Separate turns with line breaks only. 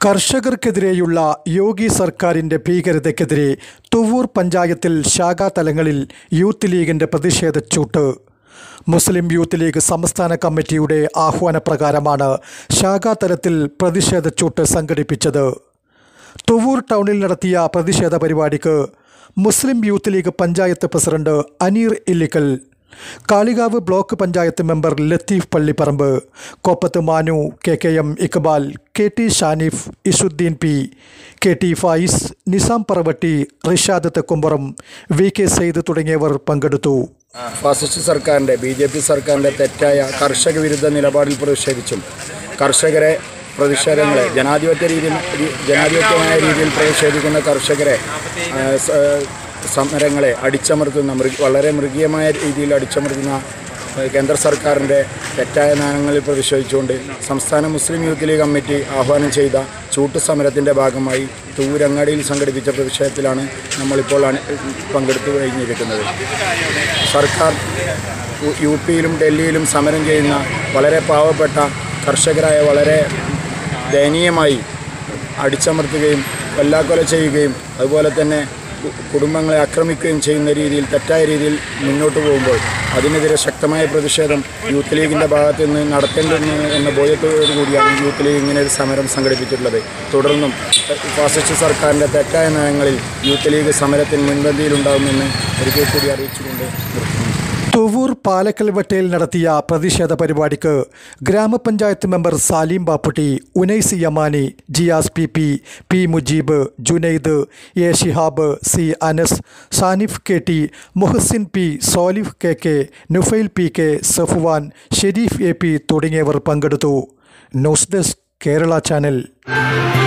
കർഷകർക്കെതിരെയുള്ള യോഗി സർക്കാരിന്റെ ഭീകരതയ്ക്കെതിരെ തുവ്വൂർ പഞ്ചായത്തിൽ ശാഖാതലങ്ങളിൽ യൂത്ത് ലീഗിന്റെ പ്രതിഷേധച്ചൂട്ട് മുസ്ലിം യൂത്ത് ലീഗ് സംസ്ഥാന കമ്മിറ്റിയുടെ ആഹ്വാനപ്രകാരമാണ് ശാഖാതലത്തിൽ പ്രതിഷേധച്ചൂട്ട് സംഘടിപ്പിച്ചത് തുവൂർ ടൗണിൽ നടത്തിയ പ്രതിഷേധ പരിപാടിക്ക് Muslim Youth League panchayat president Aneer Illikkal Kalikavu block panchayat member Latheef Pallipparambu Koppath Manu K K M Iqbal K T Shanif Ishuddeen P K T Fayis Nizam Paravatti Rishad Thekkumpuram V K Saeed തുടങ്ങിയവർ പങ്കെടുത്തു
ഫാസിസ്റ്റ് സർക്കാരിൻ്റെ ബി ജെ പി സർക്കാരിൻ്റെ തെറ്റായ കർഷക വിരുദ്ധ നിലപാടിൽ പ്രതിഷേധിച്ചും കർഷകരെ പ്രതിഷേധങ്ങളെ ജനാധിപത്യ രീതിയിൽ ജനാധിപത്യമായ രീതിയിൽ പ്രതിഷേധിക്കുന്ന കർഷകരെ ആ, സ- സമരങ്ങളെ അടിച്ചമർത്തുന്ന മൃഗ വളരെ മൃഗീയമായ രീതിയിൽ അടിച്ചമർത്തുന്ന ആ, കേന്ദ്ര സർക്കാരിൻ്റെ തെറ്റായ നയങ്ങളിൽ പ്രതിഷേധിച്ചുകൊണ്ട് സംസ്ഥാന മുസ്ലിം യൂത്ത് ലീഗ് കമ്മിറ്റി ആഹ്വാനം ചെയ്ത ചൂട്ട് സമരത്തിൻ്റെ ഭാഗമായി തൂരങ്ങാടിയിൽ സംഘടിപ്പിച്ച പ്രതിഷേധത്തിലാണ് നമ്മളിപ്പോൾ അണി- പങ്കെടുത്തു കഴിഞ്ഞിരിക്കുന്നത് സർക്കാർ യു- യു പിയിലും ഡൽഹിയിലും സമരം ചെയ്യുന്ന വളരെ പാവപ്പെട്ട കർഷകരായ വളരെ ദയനീയമായി അടിച്ചമർത്തുകയും കൊല്ലാക്കൊല ചെയ്യുകയും അതുപോലെ തന്നെ കു- കുടുംബങ്ങളെ ആക്രമിക്കുകയും ചെയ്യുന്ന രീതിയിൽ തെറ്റായ രീതിയിൽ മുന്നോട്ട് പോകുമ്പോൾ അതിനെതിരെ ശക്തമായ പ്രതിഷേധം യൂത്ത് ലീഗിൻ്റെ ഭാഗത്ത് നിന്ന് നടത്തേണ്ടുന്നു എന്ന ബോധ്യത്തോടു കൂടിയാണ് യൂത്ത് ലീഗ് ഇങ്ങനെ ഒരു സമരം സംഘടിപ്പിച്ചിട്ടുള്ളത് തുടർന്നും ഫാസിസ്റ്റ് സർക്കാരിൻ്റെ തെറ്റായ നയങ്ങളിൽ യൂത്ത് ലീഗ് സമരത്തിന് മുൻപന്തിയിലുണ്ടാകുമെന്ന് ഒരിക്കൽ കൂടി അറിയിച്ചുകൊണ്ട് നിർത്തുന്നു
തുവൂർ പാലക്കൽ വട്ടയിൽ നടത്തിയ പ്രതിഷേധ പരിപാടിക്ക് ഗ്രാമപഞ്ചായത്ത് member Salim Bapputty Unais Yamani Jiyas P P P Mujeeb Junaid A Shihab C Anas Shanif K T Muhsin P Solif K K Nufail P K Safwan Shareef A P തുടങ്ങിയവർ പങ്കെടുത്തു ന്യൂസ് ഡെസ്ക് കേരള ചാനൽ